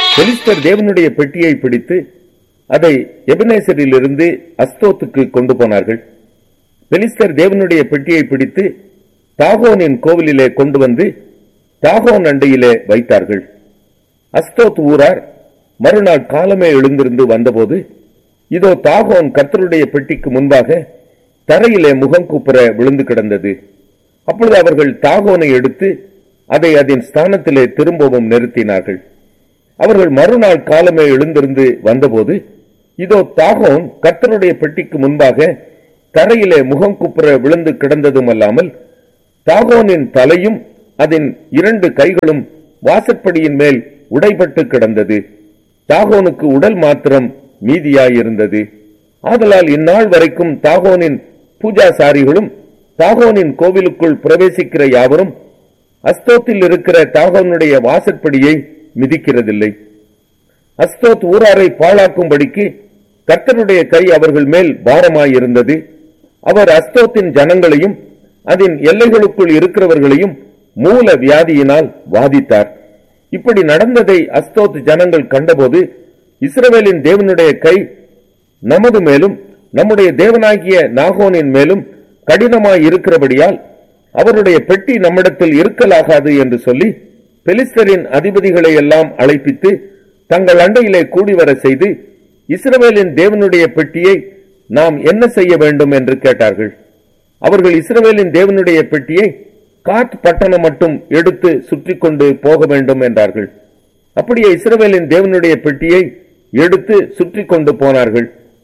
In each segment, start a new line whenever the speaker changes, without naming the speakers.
பெலிஸ்தர் தேவனுடைய பெட்டியை பிடித்து அதை எபனேசரிலிருந்து அஸ்தோத்துக்கு கொண்டு போனார்கள் பெலிஸ்தர் தேவனுடைய பெட்டியை பிடித்து தாகோனின் கோவிலிலே கொண்டு வந்து தாகோன் அண்டையிலே வைத்தார்கள் அஸ்தோத் ஊரார் மறுநாள் காலமே எழுந்திருந்து வந்தபோது இதோ தாகோன் கர்த்தருடைய பெட்டிக்கு முன்பாக தரையிலே முகம் கூப்புற விழுந்து கிடந்தது அப்பொழுது அவர்கள் தாகோனை எடுத்து அதை அதன் ஸ்தானத்திலே திரும்பவும் நிறுத்தினார்கள் அவர்கள் மறுநாள் காலமே எழுந்திருந்து வந்தபோது இதோ தாகோன் கர்த்தருடைய பெட்டிக்கு முன்பாக தரையிலே முகம் குப்புற விழுந்து கிடந்ததும் அல்லாமல் தாகோனின் தலையும் அதன் இரண்டு கைகளும் வாசற்படியின் மேல் உடைபட்டு கிடந்தது தாகோனுக்கு உடல் மாத்திரம் மீதியாயிருந்தது ஆதலால் இந்நாள் வரைக்கும் தாகோனின் பூஜாசாரிகளும் தாகோனின் கோவிலுக்குள் பிரவேசிக்கிற யாவரும் அஸ்தோத்தில் இருக்கிற தாகோனுடைய வாசற்படியை மிதிக்கிறதில்லை அஸ்தோத் ஊராரை பாழாக்கும்படிக்கு கர்த்தருடைய கை அவர்கள் மேல் பாரமாயிருந்தது அவர் அஸ்தோத்தின் ஜனங்களையும் அதன் எல்லைகளுக்குள் இருக்கிறவர்களையும் மூல வியாதியினால் வாதித்தார் இப்படி நடந்ததை அஸ்தோத் ஜனங்கள் கண்டபோது இஸ்ரவேலின் தேவனுடைய கை நமது மேலும் நம்முடைய தேவனாகிய நாகோனின் மேலும் கடினமாய் இருக்கிறபடியால் அவருடைய பெட்டி நம்மிடத்தில் இருக்கலாகாது என்று சொல்லி பெலிஸ்தரின் அதிபதிகளை எல்லாம் அழைப்பித்து தங்கள் அண்டையிலே கூடி வர செய்து இஸ்ரவேலின் தேவனுடைய பெட்டியை நாம் என்ன செய்ய வேண்டும் என்று கேட்டார்கள் அவர்கள் இஸ்ரவேலின் தேவனுடைய பெட்டியை காத் பட்டணம் மட்டும் எடுத்து சுற்றி கொண்டு போக வேண்டும் என்றார்கள் அப்படியே இஸ்ரவேலின் தேவனுடைய பெட்டியை எடுத்து சுற்றி கொண்டு போனார்கள்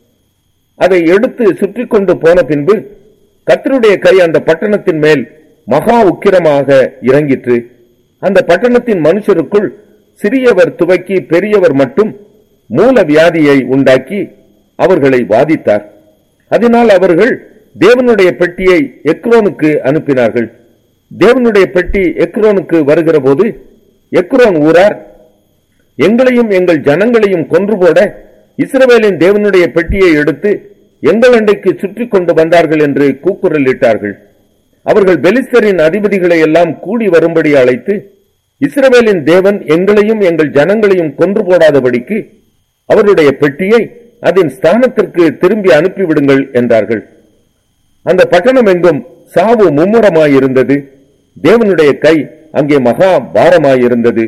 அதை எடுத்து சுற்றி கொண்டு போன பின்பு கர்த்தருடைய கை அந்த பட்டணத்தின் மேல் மகா உக்கிரமாக இறங்கிற்று அந்த பட்டணத்தின் மனுஷருக்குள் சிறியவர் துவக்கி பெரியவர் மட்டும் மூல வியாதியை உண்டாக்கி அவர்களை வாதித்தார் அதனால் அவர்கள் தேவனுடைய பெட்டியை எக்ரோனுக்கு அனுப்பினார்கள் தேவனுடைய பெட்டி எக்ரோனுக்கு வருகிற போது எக்ரோன் ஊரார் எங்களையும் எங்கள் ஜனங்களையும் கொன்று போட இஸ்ரவேலின் தேவனுடைய பெட்டியை எடுத்து எங்கள் அண்டைக்கு சுற்றி கொண்டு வந்தார்கள் என்று கூக்குரலிட்டார்கள் அவர்கள் பெலிஸ்தரின் அதிபதிகளை எல்லாம் கூடி வரும்படி அழைத்து இஸ்ரவேலின் தேவன் எங்களையும் எங்கள் ஜனங்களையும் கொன்று போடாதபடிக்கு அவருடைய பெட்டியை அதன் ஸ்தானத்திற்கு திரும்பி அனுப்பிவிடுங்கள் என்றார்கள் அந்த பட்டணம் எங்கும் சாவு மும்முரமாயிருந்தது தேவனுடைய கை அங்கே மகா பாரமாயிருந்தது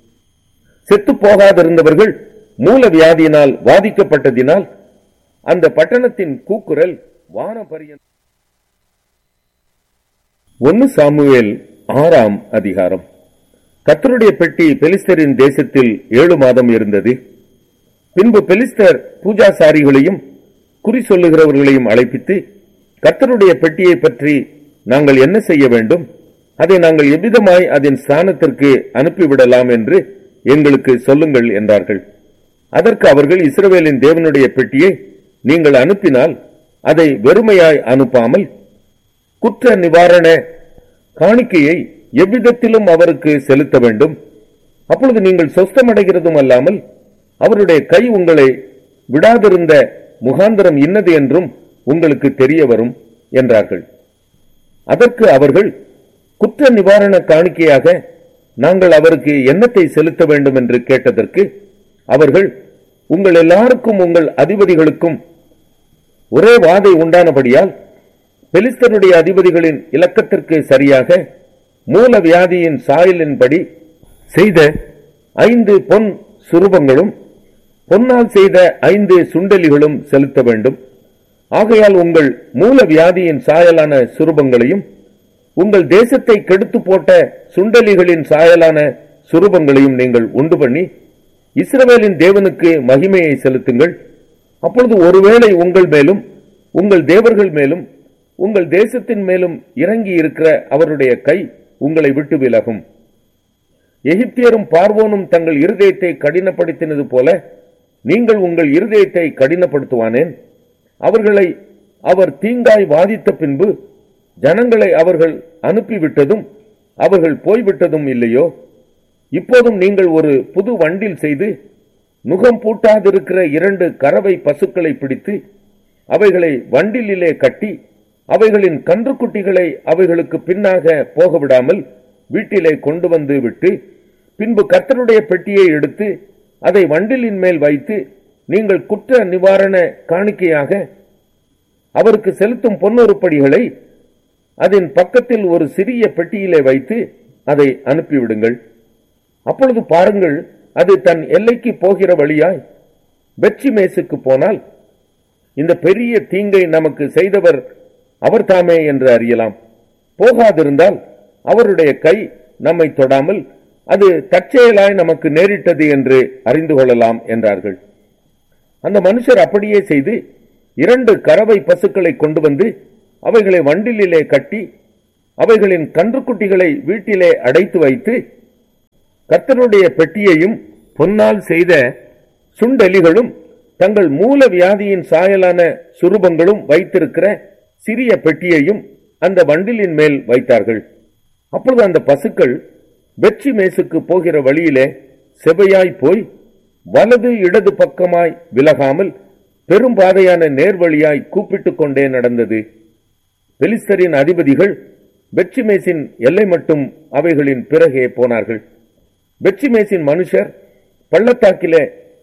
செத்து போகாதிருந்தவர்கள் மூல வியாதியினால் வாதிக்கப்பட்டதினால் அந்த பட்டணத்தின் கூக்குரல் வானம் பரியந்த ஒன்னு சாமுவேல் ஆறாம் அதிகாரம் கத்தருடைய பெட்டி பெலிஸ்தரின் தேசத்தில் ஏழு மாதம் இருந்தது பின்பு பெலிஸ்தர் பூஜாசாரிகளையும் குறி சொல்லுகிறவர்களையும் அழைப்பித்து கர்த்தருடைய பெட்டியை பற்றி நாங்கள் என்ன செய்ய வேண்டும் அதை நாங்கள் எவ்விதமாய் அதன் ஸ்தானத்திற்கு அனுப்பிவிடலாம் என்று எங்களுக்கு சொல்லுங்கள் என்றார்கள் அதற்கு அவர்கள் இஸ்ரவேலின் தேவனுடைய பெட்டியை நீங்கள் அனுப்பினால் அதை வெறுமையாய் அனுப்பாமல் குற்ற நிவாரண காணிக்கையை எவ்விதத்திலும் அவருக்கு செலுத்த வேண்டும் அப்பொழுது நீங்கள் சொஸ்தமடைகிறதும் அல்லாமல் அவருடைய கை உங்களை விடாதிருந்த முகாந்தரம் இன்னது என்றும் உங்களுக்கு தெரிய வரும் என்றார்கள் அதற்கு அவர்கள் குற்ற நிவாரண காணிக்கையாக நாங்கள் அவருக்கு எண்ணத்தை செலுத்த வேண்டும் என்று கேட்டதற்கு அவர்கள் உங்கள் எல்லாருக்கும் உங்கள் அதிபதிகளுக்கும் ஒரே வாதை உண்டானபடியால் பெலிஸ்தருடைய அதிபதிகளின் இலக்கத்திற்கு சரியாக மூல வியாதியின் சாயலின்படி செய்த ஐந்து பொன் சுரூபங்களும் பொன்னால் செய்த ஐந்து சுண்டலிகளும் செலுத்த வேண்டும் ஆகையால் உங்கள் மூல வியாதியின் சாயலான சுரூபங்களையும் உங்கள் தேசத்தை கெடுத்து போட்ட சுண்டலிகளின் சாயலான சுரூபங்களையும் நீங்கள் உண்டு பண்ணி இஸ்ரவேலின் தேவனுக்கு மகிமையை செலுத்துங்கள் அப்பொழுது ஒருவேளை உங்கள் மேலும் உங்கள் தேவர்கள் மேலும் உங்கள் தேசத்தின் மேலும் இறங்கி இருக்கிற அவருடைய கை உங்களை விட்டு விலகும் எகிப்தியரும் பார்வோனும் தங்கள் இருதயத்தை கடினப்படுத்தினது போல நீங்கள் உங்கள் இருதயத்தை கடினப்படுத்துவானேன் அவர்களை அவர் தீங்காய் வாதித்த பின்பு ஜனங்களை அவர்கள் அனுப்பிவிட்டதும் அவர்கள் போய்விட்டதும் இல்லையோ இப்போதும் நீங்கள் ஒரு புது வண்டில் செய்து நுகம் பூட்டாதிருக்கிற இரண்டு கறவை பசுக்களை பிடித்து அவைகளை வண்டிலே கட்டி அவைகளின் கன்றுக்குட்டிகளை அவைகளுக்கு பின்னாக போக விடாமல் வீட்டிலே கொண்டு வந்து விட்டு பின்பு கர்த்தருடைய பெட்டியை எடுத்து அதை வண்டிலின் மேல் வைத்து நீங்கள் குற்ற நிவாரண காணிக்கையாக அவருக்கு செலுத்தும் பொன்னுருப்படிகளை அதன் பக்கத்தில் ஒரு சிறிய பெட்டியிலே வைத்து அதை அனுப்பிவிடுங்கள் அப்பொழுது பாருங்கள் அது தன் எல்லைக்கு போகிற வழியாய் வெற்றி மேசுக்கு போனால் இந்த பெரிய தீங்கை நமக்கு செய்தவர் அவர்தாமே என்று அறியலாம் போகாதிருந்தால் அவருடைய கை நம்மை தொடாமல் அது தற்செயலாய் நமக்கு நேரிட்டது என்று அறிந்து கொள்ளலாம் என்றார்கள் அந்த மனுஷர் அப்படியே செய்து இரண்டு கறவை பசுக்களை கொண்டு வந்து அவைகளை வண்டிலே கட்டி அவைகளின் கன்றுக்குட்டிகளை வீட்டிலே அடைத்து வைத்து கர்த்தருடைய பெட்டியையும் பொன்னால் செய்த சுண்டெலிகளும் தங்கள் மூல வியாதியின் சாயலான சுரூபங்களும் வைத்திருக்கிற சிறிய பெட்டியையும் அந்த வண்டிலின் மேல் வைத்தார்கள் அப்பொழுது அந்த பசுக்கள் வெற்றி மேசுக்கு போகிற வழியிலே செவையாய் போய் வலது இடது பக்கமாய் விலகாமல் பெரும்பாதையான நேர்வழியாய் கூப்பிட்டுக் கொண்டே நடந்தது பெலிஸ்தரின் அதிபதிகள் வெற்றிமேசின் எல்லை மட்டும் அவைகளின் பிறகே போனார்கள் வெற்றிமேசின் மனுஷர் பள்ளத்தாக்கிலே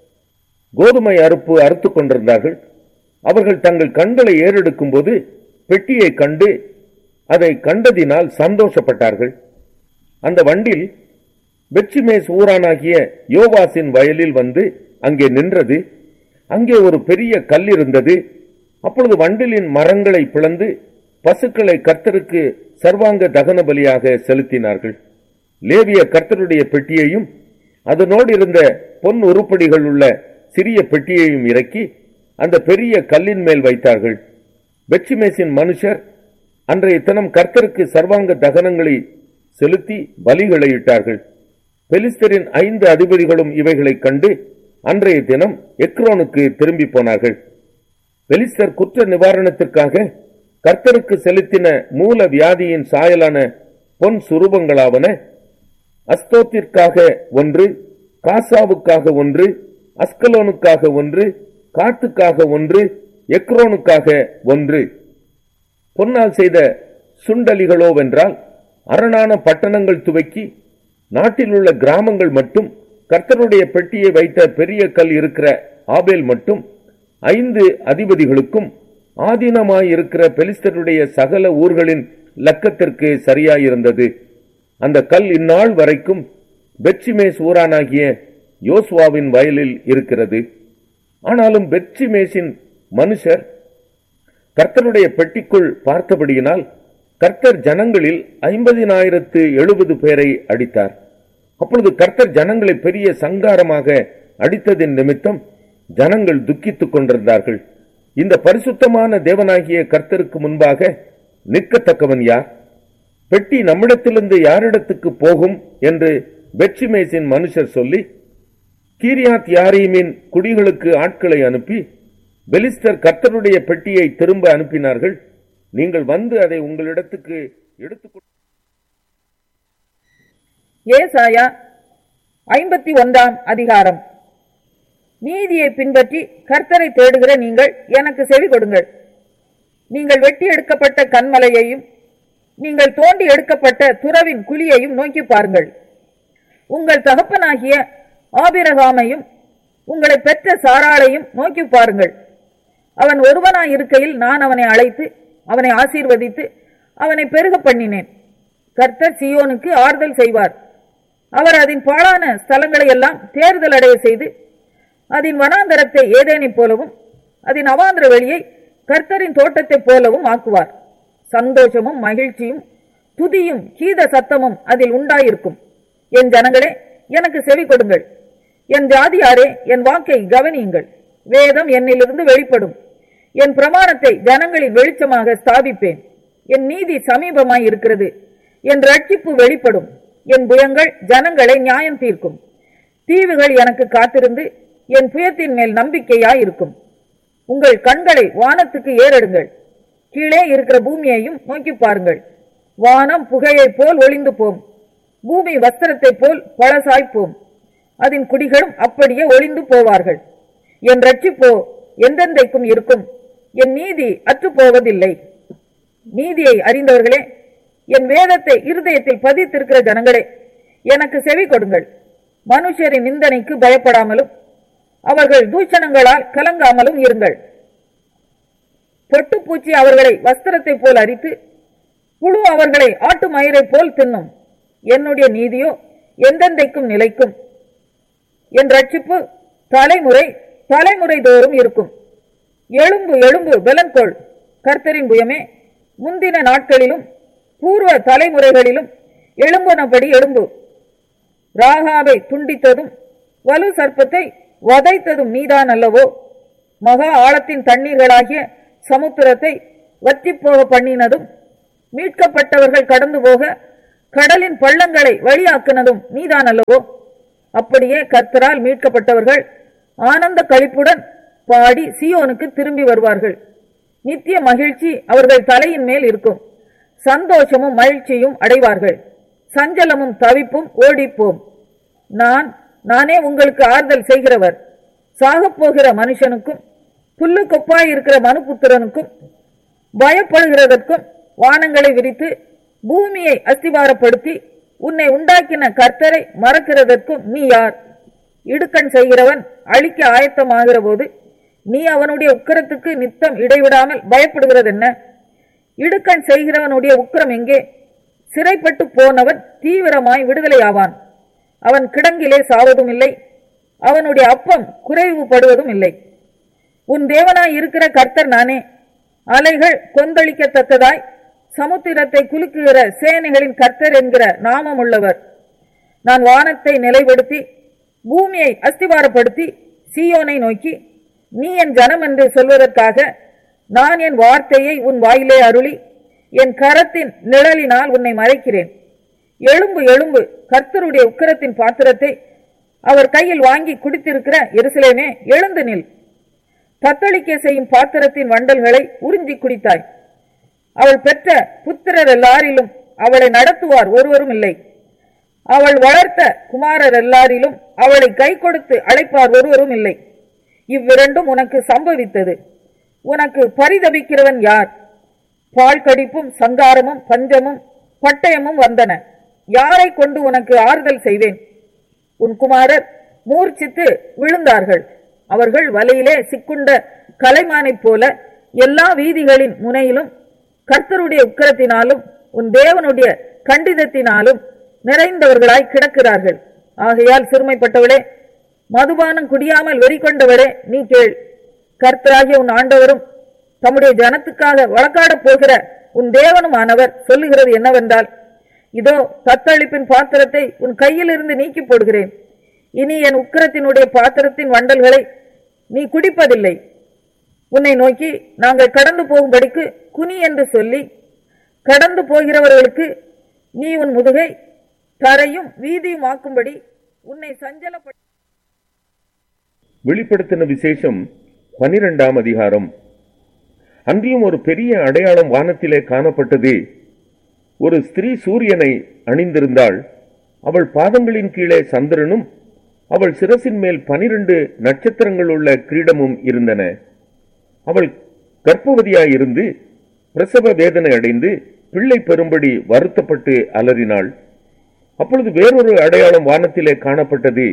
கோதுமை அறுப்பு அறுத்துக் கொண்டிருந்தார்கள் அவர்கள் தங்கள் கண்களை ஏறெடுக்கும் போது பெட்டியை கண்டு அதை கண்டதினால் சந்தோஷப்பட்டார்கள் அந்த வண்டில் வெற்றிமேஸ் ஊரானாகிய யோவாசின் வயலில் வந்து அங்கே நின்றது அங்கே ஒரு பெரிய கல் இருந்தது அப்பொழுது வண்டிலின் மரங்களை பிளந்து பசுக்களை கர்த்தருக்கு சர்வாங்க தகன பலியாக செலுத்தினார்கள் லேவிய கர்த்தருடைய பெட்டியையும் அதனோடு இருந்த பொன் உருப்படிகள் உள்ள சிறிய பெட்டியையும் இறக்கி அந்த பெரிய கல்லின் மேல் வைத்தார்கள் வெற்றிமேசின் மனுஷர் அன்றைய தினம் கர்த்தருக்கு சர்வாங்க தகனங்களை செலுத்தி பலிகளை இட்டார்கள் பெலிஸ்தரின் ஐந்து அதிபதிகளும் இவைகளைக் கண்டு அன்றைய தினம் எக்ரோனுக்கு திரும்பி போனார்கள் பெலிஸ்தர் குற்ற நிவாரணத்திற்காக கர்த்தருக்கு செலுத்தின மூல வியாதியின் சாயலான பொன் சுரூபங்களாவன அஸ்தோத்திற்காக ஒன்று காசாவுக்காக ஒன்று அஸ்கலோனுக்காக ஒன்று காத்துக்காக ஒன்று எக்ரோனுக்காக ஒன்று பொன்னால் செய்த சுண்டலிகளோவென்றால் அரணான பட்டணங்கள் துவக்கி நாட்டில் உள்ள கிராமங்கள் மட்டும் கர்த்தருடைய பெட்டியை வைத்த பெரிய கல் இருக்கிற ஆபேல் மட்டும் ஐந்து அதிபதிகளுக்கும் ஆதீனமாயிருக்கிற பெலிஸ்தருடைய சகல ஊர்களின் லக்கத்திற்கு சரியாயிருந்தது அந்த கல் இந்நாள் வரைக்கும் பெட்சிமேஸ் ஊரானாகிய யோசுவாவின் வயலில் இருக்கிறது ஆனாலும் பெட்சிமேசின் மனுஷர் கர்த்தருடைய பெட்டிக்குள் பார்த்தபடியினால் கர்த்தர் ஜனங்களில் ஐம்பதினாயிரத்து எழுபது பேரை அடித்தார் அப்பொழுது கர்த்தர் ஜனங்களை பெரிய சங்காரமாக அடித்ததின் நிமித்தம் ஜனங்கள் துக்கித்துக் கொண்டிருந்தார்கள் இந்த பரிசுத்தமான தேவனாகிய கர்த்தருக்கு முன்பாக நிற்கத்தக்கவன் யார் பெட்டி நம்மிடத்திலிருந்து யாரிடத்துக்கு போகும் என்று வெற்றிமேசின் மனுஷர் சொல்லி கீரியாத் யாரீமின் குடிகளுக்கு ஆட்களை அனுப்பி பெலிஸ்தர் கர்த்தருடைய பெட்டியை திரும்ப அனுப்பினார்கள் நீங்கள் வந்து அதை உங்களிடத்துக்கு எடுத்துக்
ஏசாயா ஐம்பத்தி ஒன்றாம் அதிகாரம் நீதியை பின்பற்றி கர்த்தரை தேடுகிற நீங்கள் எனக்கு செவி கொடுங்கள் நீங்கள் வெட்டி எடுக்கப்பட்ட கண்மலையையும் நீங்கள் தோண்டி எடுக்கப்பட்ட துறவின் குழியையும் நோக்கி பாருங்கள் உங்கள் தகப்பனாகிய ஆபிரகாமையும் உங்களை பெற்ற சாராளையும் நோக்கி பாருங்கள் அவன் ஒருவனாய் இருக்கையில் நான் அவனை அழைத்து அவனை ஆசீர்வதித்து அவனை பெருக பண்ணினேன் கர்த்தர் சியோனுக்கு ஆறுதல் செய்வார் அவர் அதன் பாழான ஸ்தலங்களை எல்லாம் தேர்தல் அடைய செய்து அதன் வனாந்தரத்தை ஏதேனைப் போலவும் அதன் அவாந்திர வெளியை கர்த்தரின் தோட்டத்தைப் போலவும் ஆக்குவார் சந்தோஷமும் மகிழ்ச்சியும் துதியும் கீத சத்தமும் அதில் உண்டாயிருக்கும் என் ஜனங்களே எனக்கு செவி கொடுங்கள் என் ஜாதியாரே என் வாக்கை கவனியுங்கள் வேதம் என்னிலிருந்து வெளிப்படும் என் பிரமாணத்தை ஜனங்களின் வெளிச்சமாக ஸ்தாபிப்பேன் என் நீதி சமீபமாய் இருக்கிறது என் ரட்சிப்பு வெளிப்படும் என் புயங்கள் ஜனங்களை நியாயம் தீர்க்கும் தீவுகள் எனக்கு காத்திருந்து என் புயத்தின் மேல் நம்பிக்கையாய் இருக்கும் உங்கள் கண்களை வானத்துக்கு ஏறெடுங்கள் கீழே இருக்கிற பூமியையும் நோக்கி பாருங்கள் வானம் புகையைப் போல் ஒளிந்து போம் பூமி வஸ்திரத்தைப் போல் பழசாய் போம் அதன் குடிகளும் அப்படியே ஒளிந்து போவார்கள் என் ரட்சிப்போ எந்தெந்தைக்கும் இருக்கும் என் நீதி அற்றுப் போவதில்லை நீதியை அறிந்தவர்களே என் வேதத்தை இருதயத்தில் பதித்திருக்கிற ஜனங்களே எனக்கு செவி கொடுங்கள் மனுஷரின் நிந்தனைக்கு பயப்படாமலும் அவர்கள் தூஷணங்களால் கலங்காமலும் இருங்கள் பொட்டுப்பூச்சி அவர்களை வஸ்திரத்தைப் போல் அரித்து புழு அவர்களை ஆட்டு மயிரைப் போல் தின்னும் என்னுடைய நீதியோ எந்தெந்தைக்கும் நிலைக்கும் என் ரட்சிப்பு தலைமுறை தலைமுறை தோறும் இருக்கும் எழும்பு எழும்பு பெலன்கொள் கர்த்தரின் புயமே முந்தின நாட்களிலும் பூர்வ தலைமுறைகளிலும் எழும்புனபடி எழும்பு ராகாவை துண்டித்ததும் வலு சர்ப்பத்தை வதைத்ததும் நீதான் அல்லவோ மகா ஆழத்தின் தண்ணீர்களாகிய சமுத்திரத்தை வற்றிப் போக பண்ணினதும் மீட்கப்பட்டவர்கள் கடந்து போக கடலின் பள்ளங்களை வழியாக்குனதும் நீதான் அல்லவோ அப்படியே கர்த்தரால் மீட்கப்பட்டவர்கள் ஆனந்த களிப்புடன் பாடி சியோனுக்கு திரும்பி வருவார்கள் நித்திய மகிழ்ச்சி அவர்கள் தலையின் மேல் இருக்கும் சந்தோஷமும் மகிழ்ச்சியும் அடைவார்கள் சஞ்சலமும் தவிப்பும் ஓடிப்போம் நான் நானே உங்களுக்கு ஆறுதல் செய்கிறவர் சாகப் போகிற மனுஷனுக்கும் புல்லு கொப்பாய் இருக்கிற மனுபுத்திரனுக்கும் பயப்படுகிறதற்கும் வானங்களை விரித்து பூமியை அஸ்திவாரப்படுத்தி உன்னை உண்டாக்கின கர்த்தரை மறக்கிறதற்கும் நீ யார் இடுக்கண் செய்கிறவன் அழிக்க ஆயத்தமாகிற போது நீ அவனுடைய உக்கிரத்துக்கு நித்தம் இடைவிடாமல் பயப்படுகிறதென்ன இடுக்கண் செய்கிறவனுடைய உக்கிரம் எங்கே சிறைப்பட்டு போனவன் தீவிரமாய் விடுதலையாவான் அவன் கிடங்கிலே சாவதும் இல்லை அவனுடைய அப்பம் குறைவுபடுவதும் இல்லை உன் தேவனாய் இருக்கிற கர்த்தர் நானே அலைகள் கொந்தளிக்கத்தக்கதாய் சமுத்திரத்தை குலுக்குகிற சேனைகளின் கர்த்தர் என்கிற நாமம் உள்ளவர் நான் வானத்தை நிலைப்படுத்தி பூமியை அஸ்திவாரப்படுத்தி சீயோனை நோக்கி நீ என் ஜனம் என்று சொல்வதற்காக நான் என் வார்த்தையை உன் வாயிலே அருளி என் கரத்தின் நிழலினால் உன்னை மறைக்கிறேன் எழும்பு எழும்பு கர்த்தருடைய உக்கிரத்தின் பாத்திரத்தை அவர் கையில் வாங்கி குடித்திருக்கிற எருசலேமே எழுந்து நில் தத்தளிக்க செய்யும் பாத்திரத்தின் வண்டல்களை உறிஞ்சி குடித்தாய் அவள் பெற்ற புத்திரர் எல்லாரிலும் அவளை நடத்துவார் ஒருவரும் இல்லை அவள் வளர்த்த குமாரர் எல்லாரிலும் அவளை கை கொடுத்து அழைப்பார் ஒருவரும் இல்லை இவ்விரண்டும் உனக்கு சம்பவித்தது உனக்கு பரிதபிக்கிறவன் யார் பால் கடிப்பும் சங்காரமும் பஞ்சமும் பட்டயமும் வந்தன யாரை கொண்டு உனக்கு ஆறுதல் செய்வேன் உன் குமாரர் மூர்ச்சித்து விழுந்தார்கள் அவர்கள் வலையிலே சிக்குண்ட கலைமானைப் போல எல்லா வீதிகளின் முனையிலும் கர்த்தருடைய உக்கிரத்தினாலும் உன் தேவனுடைய கண்டிதத்தினாலும் நிறைந்தவர்களாய் கிடக்கிறார்கள் ஆகையால் சிறுமைப்பட்டவளே மதுபானம் குடியாமல் வெறி கொண்டவரே நீ கேள் கர்த்தராகிய உன் ஆண்டவரும் தம்முடைய ஜனத்துக்காக வழக்காடப் போகிற உன் தேவனும் ஆனவர் சொல்லுகிறது என்னவென்றால் இதோ தத்தளிப்பின் பாத்திரத்தை உன் கையிலிருந்து நீக்கி போடுகிறேன் இனி என் உக்கிரத்தினுடைய பாத்திரத்தின் வண்டல்களை நீ குடிப்பதில்லை உன்னை நோக்கி நாங்கள் கடந்து போகும்படிக்கு குனி என்று சொல்லி கடந்து போகிறவர்களுக்கு நீ உன் முதுகை தரையும் வீதியும் ஆக்கும்படி உன்னை சஞ்சலப்பட
வெளிப்படுத்தின விசேஷம் பனிரெண்டாம் அதிகாரம் அன்றியும் ஒரு பெரிய அடையாளம் வானத்திலே காணப்பட்டது ஒரு ஸ்திரீ சூரியனை அணிந்திருந்தாள் அவள் பாதங்களின் கீழே சந்திரனும் அவள் சிரசின் மேல் பனிரெண்டு நட்சத்திரங்கள் உள்ள கிரீடமும் இருந்தன அவள் கர்ப்பவதியாயிருந்து பிரசவ வேதனை அடைந்து பிள்ளை பெறும்படி வருத்தப்பட்டு அலறினாள் அப்பொழுது வேறொரு அடையாளம் வானத்திலே காணப்பட்டது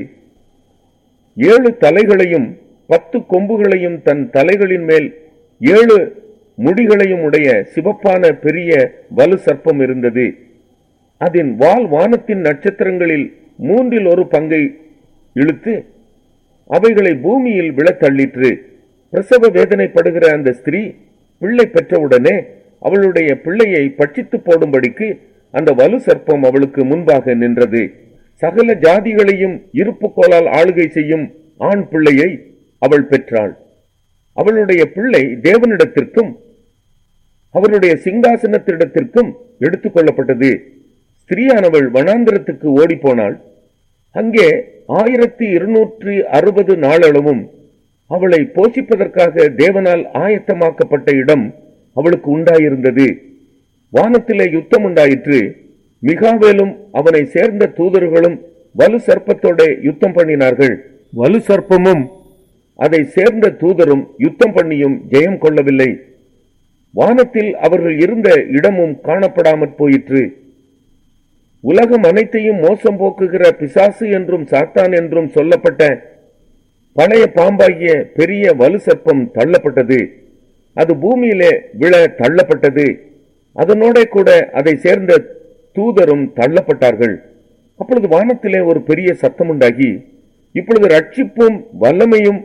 ஏழு தலைகளையும் பத்து கொம்புகளையும் தன் தலைகளின் மேல் ஏழு முடிகளையும் உடைய சிவப்பான பெரிய வலு சர்ப்பம் இருந்தது அதன் வால் வானத்தின் நட்சத்திரங்களில் மூன்றில் ஒரு பங்கை இழுத்து அவைகளை பூமியில் விழத்தள்ளிற்று பிரசவ வேதனைப்படுகிற அந்த ஸ்திரீ பிள்ளை பெற்றவுடனே அவளுடைய பிள்ளையை பட்சித்து போடும்படிக்கு அந்த வலு சர்ப்பம் அவளுக்கு முன்பாக நின்றது சகல ஜாதிகளையும் இருப்புக்கோலால் ஆளுகை செய்யும் ஆண் பிள்ளையை அவள் பெற்றாள் அவளுடைய பிள்ளை தேவனிடத்திற்கும் அவருடைய சிங்காசனத்திடத்திற்கும் எடுத்துக் கொள்ளப்பட்டது ஸ்திரீயானவள் வனாந்திரத்துக்கு ஓடிப்போனாள் அங்கே ஆயிரத்தி இருநூற்றி அறுபது நாளளவும் அவளை போஷிப்பதற்காக தேவனால் ஆயத்தமாக்கப்பட்ட இடம் அவளுக்கு உண்டாயிருந்தது வானத்திலே யுத்தம் உண்டாயிற்று மிகாவேலும் அவனை சேர்ந்த தூதர்களும் வலு சர்ப்பத்தோட யுத்தம் பண்ணினார்கள் வலு சர்ப்பமும் அதை சேர்ந்த தூதரும் யுத்தம் பண்ணியும் ஜெயம் கொள்ளவில்லை வானத்தில் அவர்கள் இருந்த இடமும் காணப்படாமற் போயிற்று உலகம் அனைத்தையும் மோசம் போக்குகிற பிசாசு என்றும் சாத்தான் என்றும் சொல்லப்பட்ட பழைய பாம்பாகிய பெரிய வலு சர்ப்பம் தள்ளப்பட்டது அது பூமியிலே விழ தள்ளப்பட்டது அதனோட கூட அதை சேர்ந்த தூதரும் தள்ளப்பட்டார்கள் அப்பொழுது வானத்திலே ஒரு பெரிய சத்தம் உண்டாகி இப்பொழுது ரட்சிப்பும் வல்லமையும்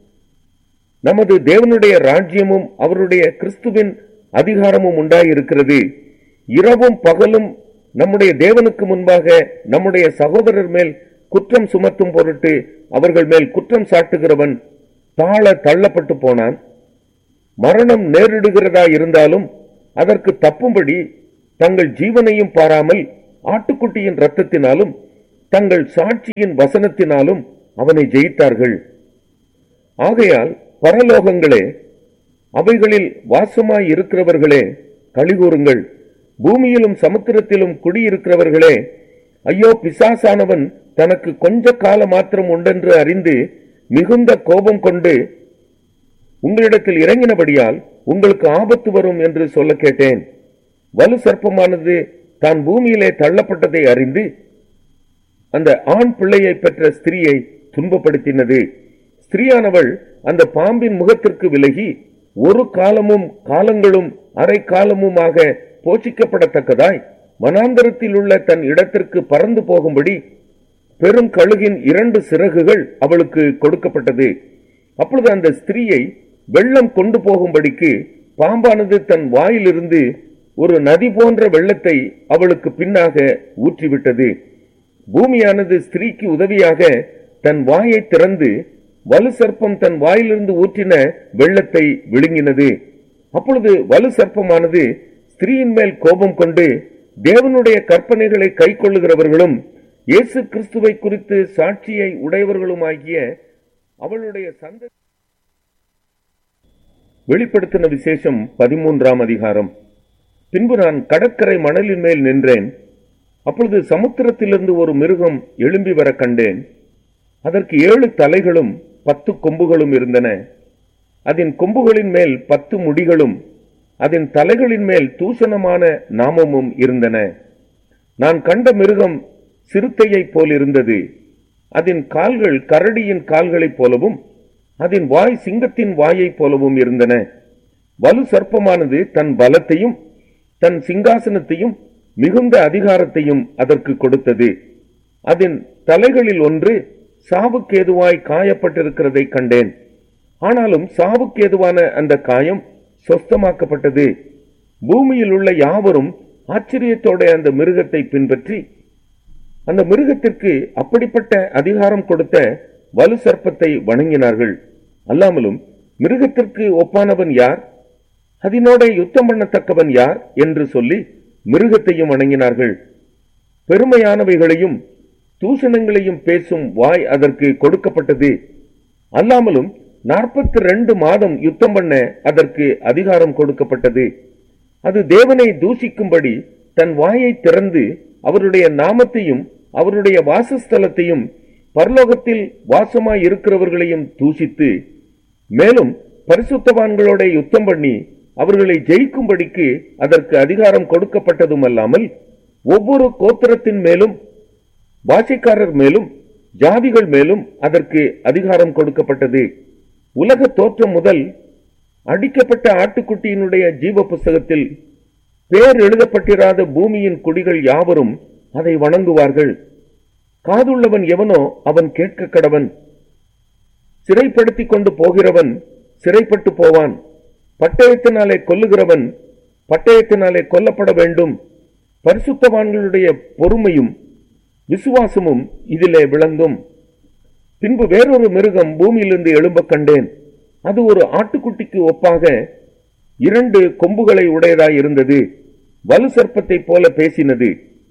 நமது தேவனுடைய ராஜ்யமும் அவருடைய கிறிஸ்துவின் அதிகாரமும் உண்டாயிருக்கிறது இரவும் பகலும் நம்முடைய தேவனுக்கு முன்பாக நம்முடைய சகோதரர் மேல் குற்றம் சுமத்தும் பொருட்டு அவர்கள் மேல் குற்றம் சாட்டுகிறவன் தாழ தள்ளப்பட்டு போனான் மரணம் நேரிடுகிறதா இருந்தாலும் அதற்கு தப்பும்படி தங்கள் ஜீவனையும் பாராமல் ஆட்டுக்குட்டியின் இரத்தத்தினாலும் தங்கள் சாட்சியின் வசனத்தினாலும் அவனை ஜெயித்தார்கள் ஆகையால் பரலோகங்களே அவைகளில் வாசமாய் இருக்கிறவர்களே கலிகூறுங்கள் பூமியிலும் சமுத்திரத்திலும் குடியிருக்கிறவர்களே ஐயோ பிசாசானவன் தனக்கு கொஞ்ச கால மாத்திரம் உண்டென்று அறிந்து மிகுந்த கோபம் கொண்டு உங்களிடத்தில் இறங்கினபடியால் உங்களுக்கு ஆபத்து வரும் என்று சொல்ல கேட்டேன் வலு சர்ப்பமானது தான் பூமியிலே தள்ளப்பட்டதை அறிந்து அந்த ஆண் பிள்ளையை பெற்ற ஸ்திரீயை துன்பப்படுத்தினது ஸ்திரீயானவள் அந்த பாம்பின் முகத்திற்கு விலகி ஒரு காலமும் காலங்களும் அரை காலமுமாக போஷிக்கப்படத்தக்கதாய் மனாந்தரத்தில் உள்ள தன் இடத்திற்கு பறந்து போகும்படி பெரும் கழுகின் இரண்டு சிறகுகள் அவளுக்கு கொடுக்கப்பட்டது அப்பொழுது அந்த ஸ்திரீயை வெள்ளம் கொண்டு போகும்படிக்கு பாம்பானது தன் வாயிலிருந்து ஒரு நதி போன்ற வெள்ளத்தை அவளுக்கு பின்னாக ஊற்றிவிட்டது பூமியானது ஸ்திரீக்கு உதவியாக தன் வாயை திறந்து வலு சர்ப்பம் தன் வாயிலிருந்து ஊற்றின வெள்ளத்தை விழுங்கினது அப்பொழுது வலு சர்ப்பமானது ஸ்திரீயின் மேல் கோபம் கொண்டு தேவனுடைய கற்பனைகளை கைக்கொள்ளுகிறவர்களும் இயேசு கிறிஸ்துவை குறித்து சாட்சியை உடையவர்களுமாகிய அவளுடைய சந்த வெளிப்படுத்தின விசேஷம் பதிமூன்றாம் அதிகாரம் பின்பு நான் கடற்கரை மணலின் மேல் நின்றேன் அப்பொழுது சமுத்திரத்திலிருந்து ஒரு மிருகம் எழும்பி வர கண்டேன் அதற்கு ஏழு தலைகளும் பத்து கொம்புகளும் இருந்தன அதன் கொம்புகளின் மேல் பத்து முடிகளும் அதன் தலைகளின் மேல் தூஷணமான நாமமும் இருந்தன நான் கண்ட மிருகம் சிறுத்தையைப் போல் இருந்தது அதன் கால்கள் கரடியின் கால்களைப் போலவும் அதன் வாய் சிங்கத்தின் வாயைப் போலவும் இருந்தன வலு சர்ப்பமானது தன் பலத்தையும் தன் சிங்காசனத்தையும் மிகுந்த அதிகாரத்தையும் அதற்கு கொடுத்தது அதன் தலைகளில் ஒன்று சாவுக்கேதுவாய் காயப்பட்டிருக்கிறதை கண்டேன் ஆனாலும் சாவுக்கேதுவான அந்த காயம் சொஸ்தமாக்கப்பட்டது பூமியில் உள்ள யாவரும் ஆச்சரியத்தோட அந்த மிருகத்தை பின்பற்றி அந்த மிருகத்திற்கு அப்படிப்பட்ட அதிகாரம் கொடுத்த வலு சர்ப்பத்தை வணங்கினார்கள் அல்லாமலும் மிருகத்திற்கு ஒப்பானவன் யார் அதனோட யுத்தம் பண்ணத்தக்கவன் யார் என்று சொல்லி மிருகத்தையும் வணங்கினார்கள் பெருமையானவைகளையும் தூஷணங்களையும் பேசும் வாய் அதற்கு கொடுக்கப்பட்டது அல்லாமலும் நாற்பத்தி ரெண்டு மாதம் யுத்தம் பண்ண அதற்கு அதிகாரம் கொடுக்கப்பட்டது அது தேவனை தூஷிக்கும்படி தன் வாயை திறந்து அவருடைய நாமத்தையும் அவருடைய வாசஸ்தலத்தையும் பரலோகத்தில் வாசமாய் இருக்கிறவர்களையும் தூஷித்து மேலும் பரிசுத்தவான்களோட யுத்தம் பண்ணி அவர்களை ஜெயிக்கும்படிக்கு அதற்கு அதிகாரம் கொடுக்கப்பட்டதும் அல்லாமல் ஒவ்வொரு கோத்திரத்தின் மேலும் பாஷைக்காரர் மேலும் ஜாதிகள் மேலும் அதற்கு அதிகாரம் கொடுக்கப்பட்டது உலக தோற்றம் முதல் அடிக்கப்பட்ட ஆட்டுக்குட்டியினுடைய ஜீவ புஸ்தகத்தில் பேர் எழுதப்பட்டிராத பூமியின் குடிகள் யாவரும் அதை வணங்குவார்கள் காதுள்ளவன் எவனோ அவன் கேட்க கடவன் சிறைப்படுத்திக் கொண்டு போகிறவன் சிறைப்பட்டு போவான் பட்டயத்தினாலே கொல்லுகிறவன் பட்டயத்தினாலே கொல்லப்பட வேண்டும் பரிசுத்தவான்களுடைய பொறுமையும் விசுவாசமும் இதிலே விளங்கும் பின்பு வேறொரு மிருகம் பூமியிலிருந்து எழும்ப கண்டேன் அது ஒரு ஆட்டுக்குட்டிக்கு ஒப்பாக இரண்டு கொம்புகளை உடையதாய் இருந்தது வலு சர்ப்பத்தை போல பேசினது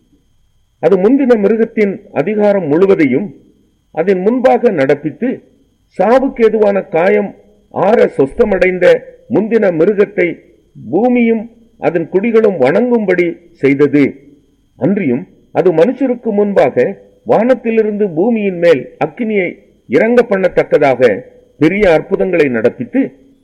அது முந்தின மிருகத்தின் அதிகாரம் முழுவதையும் அதன் முன்பாக நடப்பித்து சாவுக்கு எதுவான காயம் ஆற சொஸ்தமடைந்த முந்தின மிருகத்தை பூமியும் அதன் குடிகளும் வணங்கும்படி செய்தது அன்றியும் அது மனுஷருக்கு முன்பாக வானத்திலிருந்து பூமியின் மேல் அக்கினியை இறங்க பண்ணத்தக்கதாக பெரிய அற்புதங்களை நடப்பித்து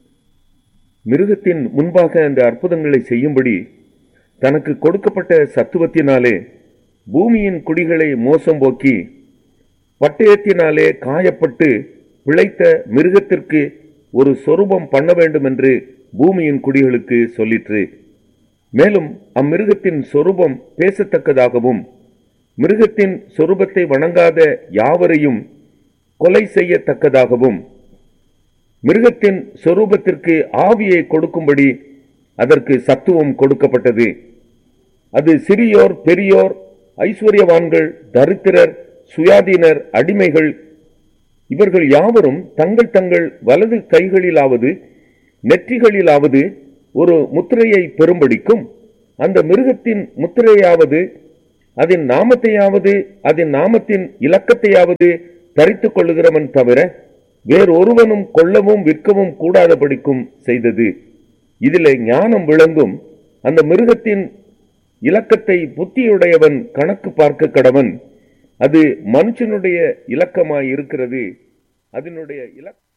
மிருகத்தின் முன்பாக அந்த அற்புதங்களை செய்யும்படி தனக்கு கொடுக்கப்பட்ட சத்துவத்தினாலே பூமியின் குடிகளை மோசம் போக்கி பட்டயத்தினாலே காயப்பட்டு பிழைத்த மிருகத்திற்கு ஒரு சொரூபம் பண்ண வேண்டும் என்று பூமியின் குடிகளுக்கு சொல்லிற்று மேலும் அம்மிருகத்தின் சொரூபம் பேசத்தக்கதாகவும் மிருகத்தின் சொரூபத்தை வணங்காத யாவரையும் கொலை செய்யத்தக்கதாகவும் மிருகத்தின் சொரூபத்திற்கு ஆவியை கொடுக்கும்படி அதற்கு சத்துவம் கொடுக்கப்பட்டது அது சிறியோர் பெரியோர் ஐஸ்வர்யவான்கள் தரித்திரர் சுயாதீனர் அடிமைகள் இவர்கள் யாவரும் தங்கள் தங்கள் வலது கைகளிலாவது நெற்றிகளிலாவது ஒரு முத்திரையை பெறும்படிக்கும் அந்த மிருகத்தின் முத்திரையாவது அதன் நாமத்தையாவது அதன் நாமத்தின் இலக்கத்தையாவது தரித்துக் கொள்ளுகிறவன் தவிர வேறொருவனும் கொல்லவும் விற்கவும் கூடாதபடிக்கும் செய்தது இதிலே ஞானம் விளங்கும் அந்த மிருகத்தின் இலக்கத்தை புத்தியுடையவன் கணக்கு பார்க்க கடவன் அது மனுஷனுடைய இலக்கமாய் இருக்கிறது அதனுடைய இலக்க